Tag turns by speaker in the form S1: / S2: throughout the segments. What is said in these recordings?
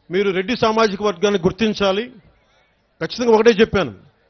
S1: మీరు రెడ్డి సామాజిక వర్గాన్ని గుర్తించాలి ఖచ్చితంగా ఒకటే చెప్పాను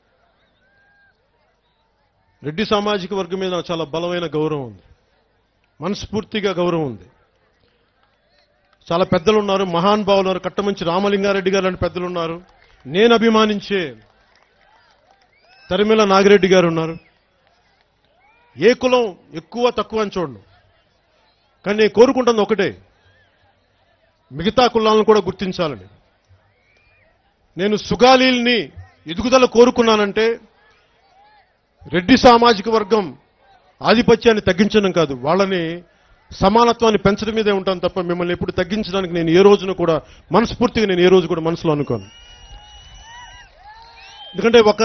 S1: రెడ్డి సామాజిక వర్గం మీద నాకు చాలా బలమైన గౌరవం ఉంది మనస్ఫూర్తిగా గౌరవం ఉంది చాలా పెద్దలు ఉన్నారు మహానుభావులు ఉన్నారు కట్టమంచి రామలింగారెడ్డి గారు లాంటి పెద్దలు ఉన్నారు నేను అభిమానించే తరిమిల నాగిరెడ్డి గారు ఉన్నారు ఏ కులం ఎక్కువ తక్కువ అని చూడను కానీ నేను కోరుకుంటుంది ఒకటే మిగతా కులాలను కూడా గుర్తించాలని నేను సుగాలీల్ని ఎదుగుదల కోరుకున్నానంటే రెడ్డి సామాజిక వర్గం ఆధిపత్యాన్ని తగ్గించడం కాదు వాళ్ళని సమానత్వాన్ని పెంచడం మీదే ఉంటాను తప్ప మిమ్మల్ని ఎప్పుడు తగ్గించడానికి నేను ఏ రోజున కూడా మనస్ఫూర్తిగా నేను ఏ రోజు కూడా మనసులో అనుకోను ఎందుకంటే ఒక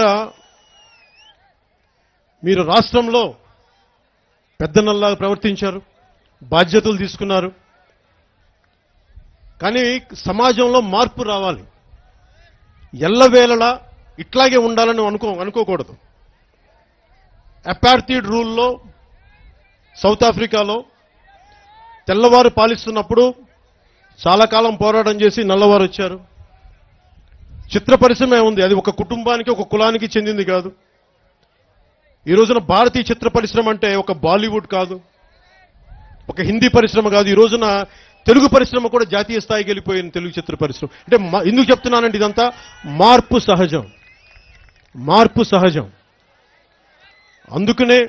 S1: మీరు రాష్ట్రంలో పెద్దనల్లాగా ప్రవర్తించారు బాధ్యతలు తీసుకున్నారు కానీ సమాజంలో మార్పు రావాలి ఎల్లవేళలా ఇట్లాగే ఉండాలని అనుకో అనుకోకూడదు అపార్థీడ్ రూల్లో సౌత్ ఆఫ్రికాలో తెల్లవారు పాలిస్తున్నప్పుడు చాలా కాలం పోరాటం చేసి నల్లవారు వచ్చారు చిత్ర పరిశ్రమ ఉంది అది ఒక కుటుంబానికి ఒక కులానికి చెందింది కాదు ఈ రోజున భారతీయ చిత్ర పరిశ్రమ అంటే ఒక బాలీవుడ్ కాదు ఒక హిందీ పరిశ్రమ కాదు ఈ రోజున తెలుగు పరిశ్రమ కూడా జాతీయ స్థాయికి వెళ్ళిపోయింది తెలుగు చిత్ర పరిశ్రమ అంటే మా- ఎందుకు చెప్తున్నానంటే ఇదంతా మార్పు సహజం మార్పు సహజం అందుకనే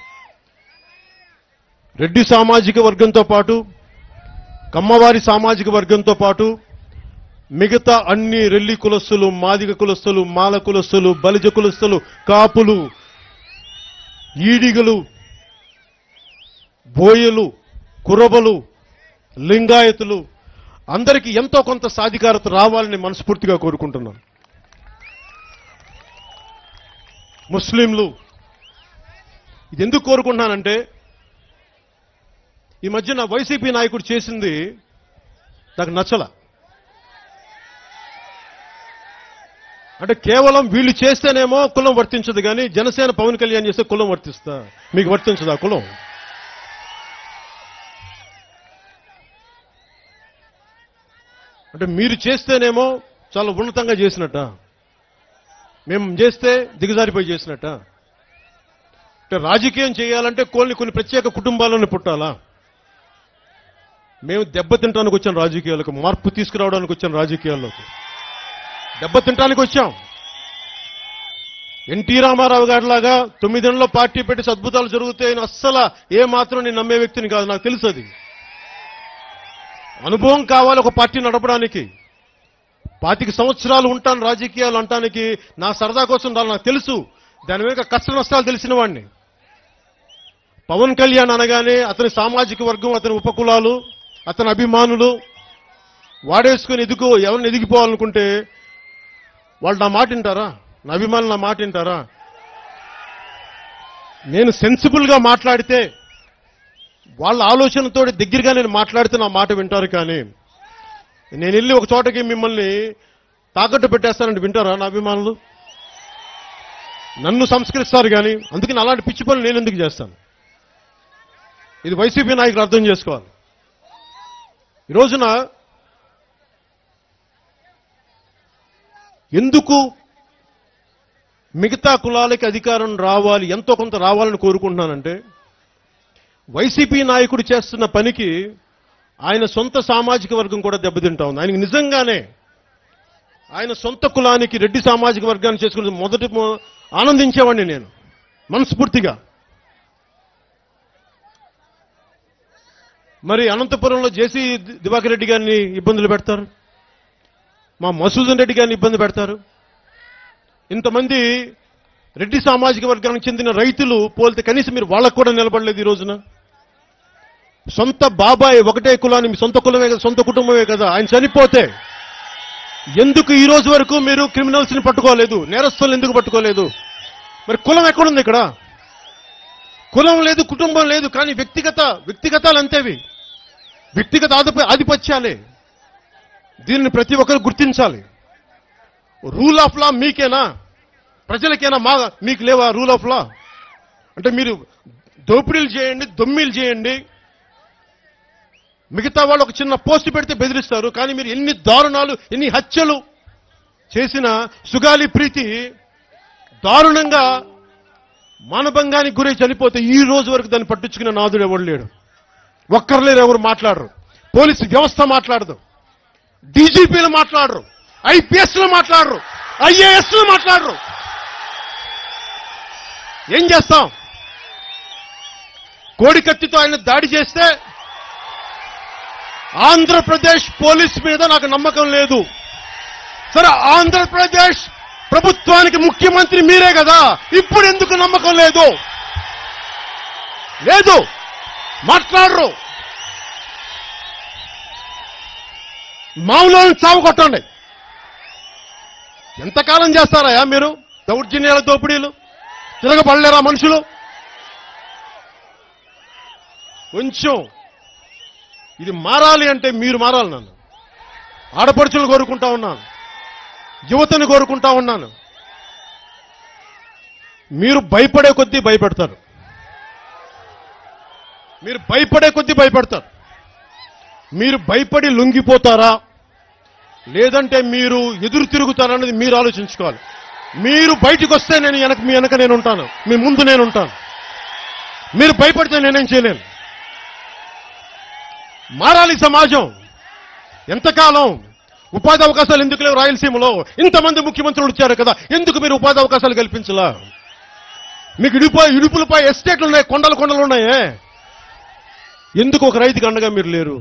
S1: రెడ్డి సామాజిక వర్గంతో పాటు కమ్మవారి సామాజిక వర్గంతో పాటు మిగతా అన్ని రెల్లి కులస్తులు మాదిగ కులస్తులు మాల కులస్తులు బలిజ కులస్తులు కాపులు ఈడిగలు బోయలు కురబలు లింగాయతులు అందరికీ ఎంతో కొంత సాధికారత రావాలని మనస్ఫూర్తిగా కోరుకుంటున్నాను ముస్లింలు ఇది ఎందుకు కోరుకుంటున్నానంటే ఈ మధ్యన వైసీపీ నాయకుడు చేసింది నాకు నచ్చల అంటే కేవలం వీళ్ళు చేస్తేనేమో కులం వర్తించదు కానీ జనసేన పవన్ కళ్యాణ్ చేస్తే కులం వర్తిస్తా మీకు వర్తించదు ఆ కులం అంటే మీరు చేస్తేనేమో చాలా ఉన్నతంగా చేసినట్ట మేము చేస్తే దిగజారిపోయి చేసినట్ట అంటే రాజకీయం చేయాలంటే కొన్ని కొన్ని ప్రత్యేక కుటుంబాలను పుట్టాలా మేము దెబ్బతింటానికి వచ్చాం రాజకీయాలకు మార్పు తీసుకురావడానికి వచ్చాం రాజకీయాల్లోకి దెబ్బతింటానికి వచ్చాం ఎన్టీ రామారావు గారిలాగా తొమ్మిదేళ్ళలో పార్టీ పెట్టి అద్భుతాలు జరుగుతాయని అస్సలు ఏ మాత్రం నేను నమ్మే వ్యక్తిని కాదు నాకు తెలుసు అది అనుభవం కావాలి ఒక పార్టీ నడపడానికి పాతిక సంవత్సరాలు ఉంటాను రాజకీయాలు అంటానికి నా సరదా కోసం రాలి నాకు తెలుసు దాని వెనుక కష్ట నష్టాలు తెలిసిన వాడిని పవన్ కళ్యాణ్ అనగానే అతని సామాజిక వర్గం అతని ఉపకులాలు అతని అభిమానులు వాడేసుకుని ఎదుగు ఎవరిని ఎదిగిపోవాలనుకుంటే వాళ్ళు నా మాట వింటారా నా అభిమానులు నా మాట వింటారా నేను సెన్సిబుల్ గా మాట్లాడితే వాళ్ళ ఆలోచనతో దగ్గరగా నేను మాట్లాడితే నా మాట వింటారు కానీ నేను వెళ్ళి ఒక చోటకి మిమ్మల్ని తాకట్టు పెట్టేస్తానంటే వింటారా నా అభిమానులు నన్ను సంస్కరిస్తారు కానీ అందుకని అలాంటి పిచ్చి పనులు నేను ఎందుకు చేస్తాను ఇది వైసీపీ నాయకులు అర్థం చేసుకోవాలి ఈ రోజున ఎందుకు మిగతా కులాలకి అధికారం రావాలి ఎంతో కొంత రావాలని కోరుకుంటున్నానంటే వైసీపీ నాయకుడు చేస్తున్న పనికి ఆయన సొంత సామాజిక వర్గం కూడా దెబ్బతింటా ఉంది ఆయనకి నిజంగానే ఆయన సొంత కులానికి రెడ్డి సామాజిక వర్గాన్ని చేసుకుని మొదటి మొ- ఆనందించేవాడిని నేను మనస్ఫూర్తిగా మరి అనంతపురంలో జేసీ దివాకర్ రెడ్డి గారిని ఇబ్బందులు పెడతారు మా మసూదన్ రెడ్డి గారిని ఇబ్బంది పెడతారు ఇంతమంది రెడ్డి సామాజిక వర్గానికి చెందిన రైతులు పోలితే కనీసం మీరు వాళ్ళకు కూడా నిలబడలేదు ఈ రోజున సొంత బాబాయ్ ఒకటే కులాన్ని మీ సొంత కులమే కదా సొంత కుటుంబమే కదా ఆయన చనిపోతే ఎందుకు ఈ రోజు వరకు మీరు క్రిమినల్స్ ని పట్టుకోలేదు నేరస్తులను ఎందుకు పట్టుకోలేదు మరి కులం ఎక్కడుంది ఇక్కడ కులం లేదు కుటుంబం లేదు కానీ వ్యక్తిగత వ్యక్తిగతాలు అంతేవి వ్యక్తిగత ఆధిప ఆధిపత్యాలే దీనిని ప్రతి ఒక్కరు గుర్తించాలి రూల్ ఆఫ్ లా మీకేనా ప్రజలకేనా మా మీకు లేవా రూల్ ఆఫ్ లా అంటే మీరు దోపిడీలు చేయండి దొమ్మిలు చేయండి మిగతా వాళ్ళు ఒక చిన్న పోస్ట్ పెడితే బెదిరిస్తారు కానీ మీరు ఎన్ని దారుణాలు ఎన్ని హత్యలు చేసిన సుగాలి ప్రీతి దారుణంగా మానభంగానికి గురై చనిపోతే ఈ రోజు వరకు దాన్ని పట్టించుకున్న నాదుడు ఎవడు లేడు ఒక్కరు లేరు ఎవరు మాట్లాడరు పోలీసు వ్యవస్థ మాట్లాడదు డీజీపీలు మాట్లాడరు ఐపీఎస్లు మాట్లాడరు ఐఏఎస్లు మాట్లాడరు ఏం చేస్తాం కోడికత్తితో ఆయన దాడి చేస్తే ఆంధ్రప్రదేశ్ పోలీస్ మీద నాకు నమ్మకం లేదు సరే ఆంధ్రప్రదేశ్ ప్రభుత్వానికి ముఖ్యమంత్రి మీరే కదా ఇప్పుడు ఎందుకు నమ్మకం లేదు లేదు మాట్లాడరు మామూలు చావు కొట్టండి ఎంతకాలం చేస్తారా మీరు దౌర్జన్యాల దోపిడీలు తిరగబడలేరా మనుషులు కొంచెం ఇది మారాలి అంటే మీరు మారాలి నన్ను ఆడపడుచులు కోరుకుంటా ఉన్నాను యువతను కోరుకుంటా ఉన్నాను మీరు భయపడే కొద్దీ భయపెడతారు మీరు భయపడే కొద్దీ భయపెడతారు మీరు భయపడి లొంగిపోతారా లేదంటే మీరు ఎదురు తిరుగుతారన్నది మీరు ఆలోచించుకోవాలి మీరు బయటికి వస్తే నేను వెనక మీ వెనక నేను ఉంటాను మీ ముందు నేను ఉంటాను మీరు భయపడితే నేనేం చేయలేను మారాలి సమాజం ఎంతకాలం ఉపాధి అవకాశాలు ఎందుకు లేవు రాయలసీమలో ఇంతమంది ముఖ్యమంత్రులు వచ్చారు కదా ఎందుకు మీరు ఉపాధి అవకాశాలు కల్పించలా మీకు ఇడుపు ఇడుపులపై ఎస్టేట్లు ఉన్నాయి కొండలు కొండలు ఉన్నాయే ఎందుకు ఒక రైతుకి అండగా మీరు లేరు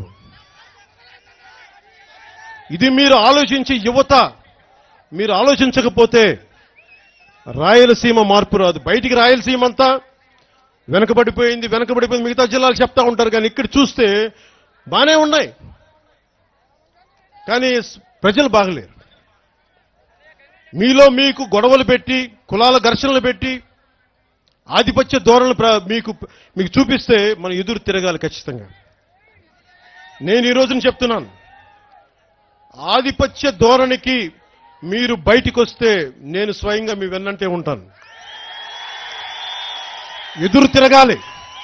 S1: ఇది మీరు ఆలోచించి యువత మీరు ఆలోచించకపోతే రాయలసీమ మార్పు రాదు బయటికి రాయలసీమ అంతా వెనకబడిపోయింది వెనకబడిపోయింది మిగతా జిల్లాలు చెప్తా ఉంటారు కానీ ఇక్కడ చూస్తే బానే ఉన్నాయి కానీ స్- ప్రజలు బాగలేరు మీలో మీకు గొడవలు పెట్టి కులాల ఘర్షణలు పెట్టి ఆధిపత్య ధోరణులు ప్ర- మీకు మీకు చూపిస్తే మనం ఎదురు తిరగాలి ఖచ్చితంగా నేను ఈ రోజున చెప్తున్నాను ఆధిపత్య ధోరణికి మీరు బయటికి వస్తే నేను స్వయంగా మీ వెన్నంటే ఉంటాను ఎదురు తిరగాలి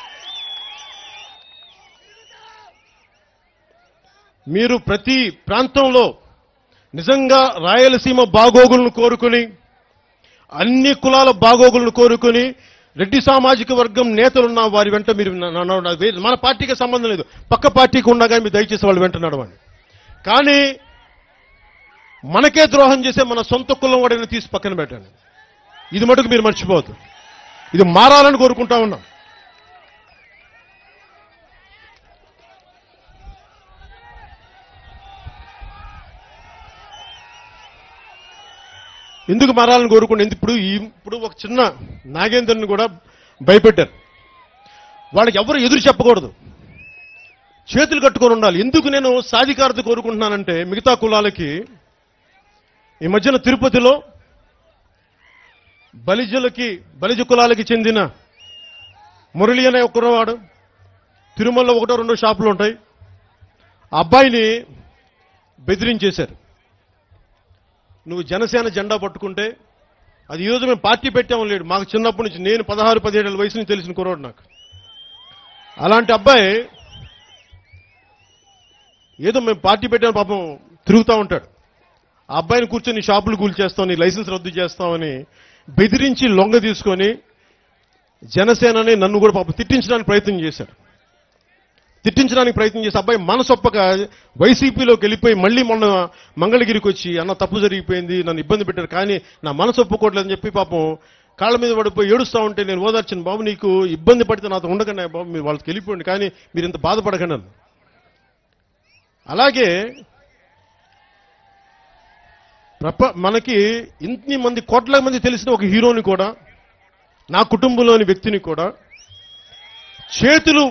S1: మీరు ప్రతి ప్రాంతంలో నిజంగా రాయలసీమ బాగోగులను కోరుకుని అన్ని కులాల బాగోగులను కోరుకుని రెడ్డి సామాజిక వర్గం నేతలున్న వారి వెంట మీరు న- న- న- వే- మన పార్టీకి సంబంధం లేదు పక్క పార్టీకి ఉండగా మీరు దయచేసి వాళ్ళ వెంట నడవండి కానీ మనకే ద్రోహం చేసే మన సొంత కులం వాడిని తీసి పక్కన పెట్టండి ఇది మటుకు మీరు మర్చిపోవద్దు ఇది మారాలని కోరుకుంటా ఉన్నాం ఎందుకు మారాలని కోరుకుంటే ఇప్పుడు ఈ- ఇప్పుడు ఒక చిన్న నాగేంద్రని కూడా భయపెట్టారు వాళ్ళకి ఎవరు ఎదురు చెప్పకూడదు చేతులు కట్టుకొని ఉండాలి ఎందుకు నేను సాధికారత కోరుకుంటున్నానంటే మిగతా కులాలకి ఈ మధ్యన తిరుపతిలో బలిజలకి బలిజ కులాలకి చెందిన మురళి అనే ఒకవాడు తిరుమలలో ఒకటో రెండో షాపులు ఉంటాయి ఆ అబ్బాయిని బెదిరించేశారు నువ్వు జనసేన జెండా పట్టుకుంటే అది ఈరోజు మేము పార్టీ పెట్టాము లేడు మాకు చిన్నప్పటి నుంచి నేను పదహారు పదిహేడేళ్ళ వయసు నుంచి తెలిసిన కురవాడు నాకు అలాంటి అబ్బాయి ఏదో మేము పార్టీ పెట్టాము పాపం తిరుగుతూ ఉంటాడు ఆ అబ్బాయిని కూర్చొని షాపులు కూల్చేస్తాం నీ లైసెన్స్ రద్దు చేస్తామని బెదిరించి లొంగ తీసుకొని జనసేనని నన్ను కూడా పాపం తిట్టించడానికి ప్రయత్నం చేశాడు తిట్టించడానికి ప్రయత్నం చేసి అబ్బాయి మనసొప్పక వైసీపీలోకి వెళ్ళిపోయి మళ్ళీ మొన్న మంగళగిరికి వచ్చి అన్న తప్పు జరిగిపోయింది నన్ను ఇబ్బంది పెట్టారు కానీ నా మనసు ఒప్పుకోవట్లేదని చెప్పి పాపం కాళ్ళ మీద పడిపోయి ఏడుస్తా ఉంటే నేను ఓదార్చిన బాబు నీకు ఇబ్బంది పడితే నాతో ఉండకండి బాబు మీరు వాళ్ళకి వెళ్ళిపోండి కానీ మీరు ఇంత బాధపడకండి అన్న అలాగే ప్రప మనకి ఇన్ని మంది కోట్ల మంది తెలిసిన ఒక హీరోని కూడా నా కుటుంబంలోని వ్యక్తిని కూడా చేతులు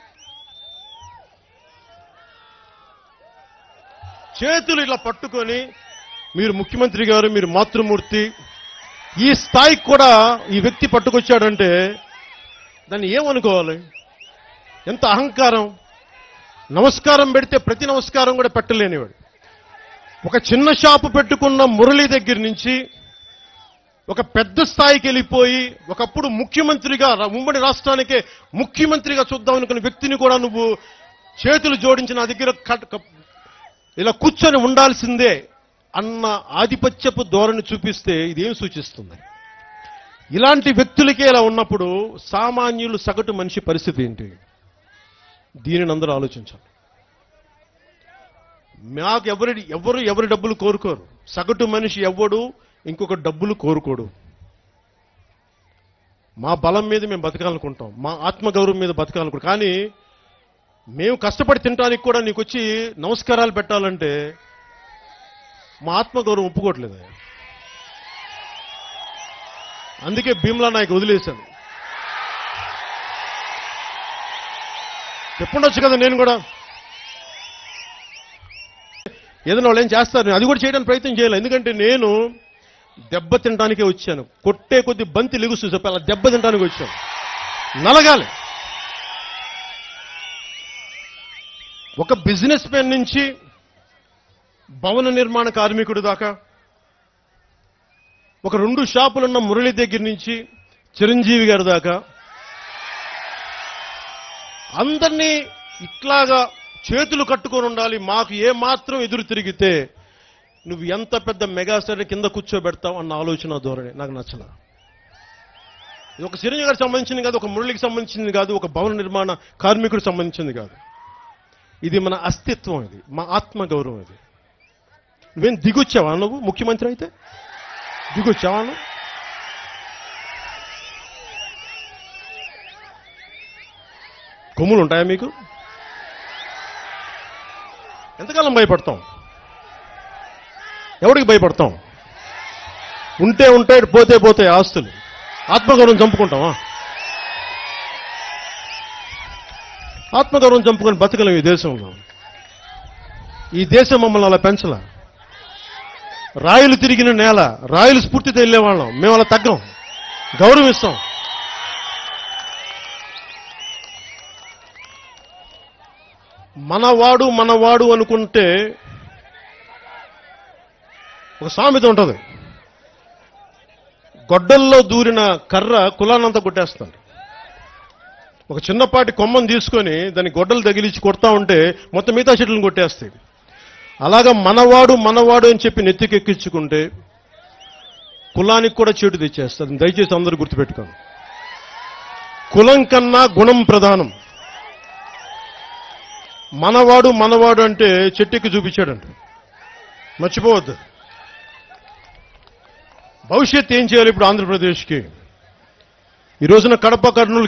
S1: చేతులు ఇలా పట్టుకొని మీరు ముఖ్యమంత్రి గారు మీరు మాతృమూర్తి ఈ స్థాయికి కూడా ఈ వ్యక్తి పట్టుకొచ్చాడంటే దాన్ని ఏమనుకోవాలి ఎంత అహంకారం నమస్కారం పెడితే ప్రతి నమస్కారం కూడా పెట్టలేనివాడు ఒక చిన్న షాపు పెట్టుకున్న మురళి దగ్గర నుంచి ఒక పెద్ద స్థాయికి వెళ్ళిపోయి ఒకప్పుడు ముఖ్యమంత్రిగా రా- ఉమ్మడి రాష్ట్రానికే ముఖ్యమంత్రిగా చూద్దాం అనుకున్న వ్యక్తిని కూడా నువ్వు చేతులు జోడించి నా దగ్గర కట్- కప్- ఇలా కూర్చొని ఉండాల్సిందే అన్న ఆధిపత్యపు ధోరణి చూపిస్తే ఇదేం సూచిస్తుంది ఇలాంటి వ్యక్తులకే ఇలా ఉన్నప్పుడు సామాన్యులు సగటు మనిషి పరిస్థితి ఏంటి దీనిని అందరూ ఆలోచించాలి మాకు ఎవరి ఎవరు ఎవరి డబ్బులు కోరుకోరు సగటు మనిషి ఎవ్వడు ఇంకొక డబ్బులు కోరుకోడు మా బలం మీద మేము బతకాలనుకుంటాం మా ఆత్మగౌరవం మీద బతకాలనుకుంటాం కానీ మేము కష్టపడి తినడానికి కూడా నీకు వచ్చి నమస్కారాలు పెట్టాలంటే మా ఆత్మగౌరవం ఒప్పుకోవట్లేదు అందుకే భీమ్లా నాయక్ వదిలేశాను చెప్పుండొచ్చు కదా నేను కూడా ఏదైనా వాళ్ళు ఏం చేస్తారు అది కూడా చేయడానికి ప్రయత్నం చేయాలి ఎందుకంటే నేను దెబ్బ తినడానికే వచ్చాను కొట్టే కొద్ది బంతి లెగుస్తూ చెప్పి అలా దెబ్బ తినడానికి వచ్చాను నలగాలి ఒక బిజినెస్ మ్యాన్ నుంచి భవన నిర్మాణ కార్మికుడు దాకా ఒక రెండు షాపులున్న మురళి దగ్గర నుంచి చిరంజీవి గారి దాకా అందరినీ ఇట్లాగా చేతులు కట్టుకొని ఉండాలి మాకు ఏ మాత్రం ఎదురు తిరిగితే నువ్వు ఎంత పెద్ద మెగాస్టార్ కింద కూర్చోబెడతావు అన్న ఆలోచన ధోరణి నాకు నచ్చల ఇది ఒక చిరంజీవి గారికి సంబంధించింది కాదు ఒక మురళికి సంబంధించింది కాదు ఒక భవన నిర్మాణ కార్మికుడికి సంబంధించింది కాదు ఇది మన అస్తిత్వం ఇది మా ఆత్మ గౌరవం ఇది నువ్వేం దిగొచ్చావా నువ్వు ముఖ్యమంత్రి అయితే దిగొచ్చావా నువ్వు కొమ్ములు ఉంటాయా మీకు ఎంతకాలం భయపడతాం ఎవరికి భయపడతాం ఉంటే ఉంటే పోతే పోతే ఆస్తులు ఆత్మగౌరవం చంపుకుంటామా ఆత్మగౌరవం చంపుకొని బతకలేం ఈ దేశంలో ఈ దేశం మమ్మల్ని అలా పెంచల రాయలు తిరిగిన నేల రాయలు స్ఫూర్తితో వెళ్ళేవాళ్ళం మేము అలా తగ్గం గౌరవిస్తాం మనవాడు మనవాడు అనుకుంటే ఒక సామెత ఉంటుంది గొడ్డల్లో దూరిన కర్ర కులానంతా కొట్టేస్తాడు ఒక చిన్నపాటి కొమ్మను తీసుకొని దాని గొడ్డలు తగిలించి కొడతా ఉంటే మొత్తం మిగతా చెట్లను కొట్టేస్తాయి అలాగా మనవాడు మనవాడు అని చెప్పి నెత్తికెక్కించుకుంటే కులానికి కూడా చెడు తెచ్చేస్తుంది దయచేసి అందరూ గుర్తుపెట్టుకోండి కులం కన్నా గుణం ప్రధానం మనవాడు మనవాడు అంటే చెట్టెక్కి చూపించాడంట మర్చిపోవద్దు భవిష్యత్ ఏం చేయాలి ఇప్పుడు ఆంధ్రప్రదేశ్కి ఈ రోజున కడప కర్నూలు